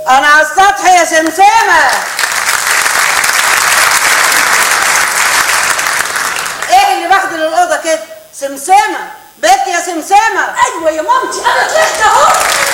انا على السطح يا سمسمه ايه اللي بهدل الاوضه كده سمسمه بيت يا سمسمه ايوه يا مامتي انا طلعت اهو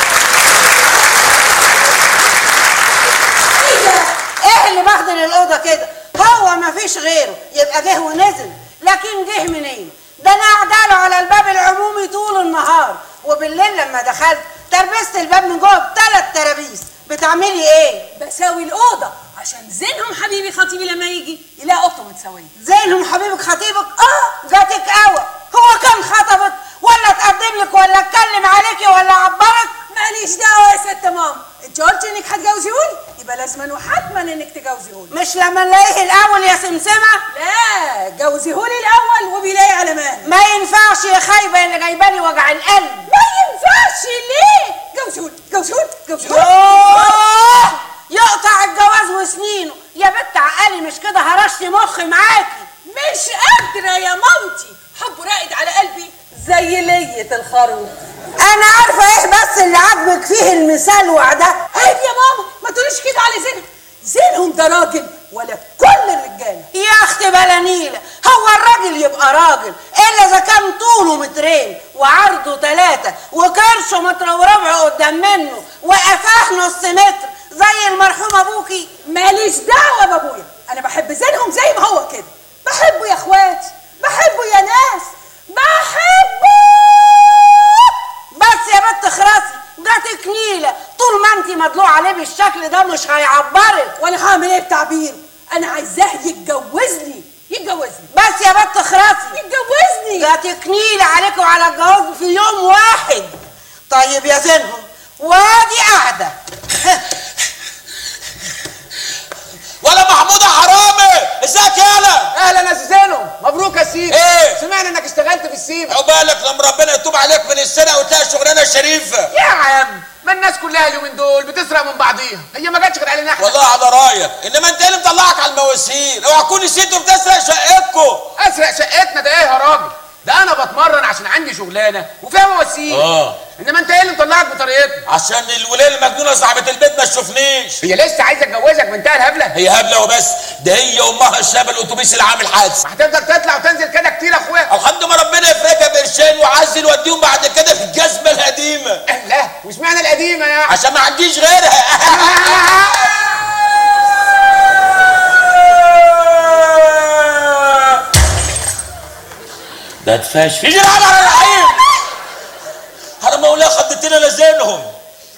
ايه ده ايه اللي بهدل الاوضه كده هو ما فيش غيره يبقى جه ونزل لكن جه منين ده انا قاعده له على الباب العمومي طول النهار وبالليل لما دخلت تربست الباب من جوه بثلاث ترابيس بتعملي ايه بساوي الاوضه عشان زينهم حبيبي خطيبي لما يجي يلاقي اوضته متساويه زينهم حبيبك خطيبك اه جاتك قوي هو كان خطبك ولا اتقدم لك ولا اتكلم عليكي ولا عبرك ماليش دعوه يا ست ماما انت قلتي انك هتجوزيهولي يبقى لازما وحتما انك تجوزيهولي مش لما نلاقيه الاول يا سمسمه لا جوزيهولي الاول وبيلاقي على مال ما ينفعش يا خايبه اللي جايبالي وجع القلب ما ينفعش ليه جوزيهولي جوزيهولي جوزيهولي يوه يقطع الجواز وسنينه يا بنت عقلي مش كده هرشت مخي معاكي مش قادره يا مامتي حبه راقد على قلبي زي لية الخروف انا عارفه ايه بس اللي عاجبك فيه المسلوع ده عيب يا ماما ما تقوليش كده على زينهم زينهم ده راجل ولا كل الرجاله يا اختي بلانيلة هو الراجل يبقى راجل الا اذا كان طوله مترين وعرضه ثلاثة وكرشه متر وربع قدام منه وقفاه نص متر زي المرحوم ابوكي ماليش دعوه بابويا انا بحب زينهم زي ما هو كده بحبه يا اخواتي بحبه يا ناس بحبه بس يا بنت خراسي جاتك نيلة طول ما انت مدلوع عليه بالشكل ده مش هيعبرك وانا هعمل ايه بتعبير انا عايزاه يتجوزني يتجوزني بس يا بنت خراسي يتجوزني جاتك نيلة عليكم على الجواز في يوم واحد طيب يا زينهم وادي قاعدة ولا محمود حرامي ازيك يالا اهلا يا زينو مبروك يا سيدي ايه؟ سمعنا انك اشتغلت في السيما عقبالك لما ربنا يتوب عليك من السنه وتلاقي شغلانه شريفه يا عم ما الناس كلها اليومين دول بتسرق من بعضيها هي ما جاتش غير علينا احنا والله على رايك انما انت إيه اللي مطلعك على المواسير اوعى تكون نسيتوا بتسرق شقتكم اسرق شقتنا ده ايه يا راجل ده انا بتمرن عشان عندي شغلانه وفيها مواسير اه انما انت ايه اللي مطلعك بطريقتنا عشان الولايه المجنونه صاحبه البيت ما تشوفنيش هي لسه عايزه اتجوزك بنتها الهبله هي هبله وبس ده هي امها الشاب الاتوبيس اللي عامل حادث هتفضل تطلع وتنزل كده كتير يا اخويا لحد ما ربنا يفرجها بقرشين وعزل وديهم بعد كده في الجزمه القديمه لا وش معنى القديمه يعني عشان ما عنديش غيرها ده اتفاش في جرعان على الرحيم حرام مولاي خدتنا لزينهم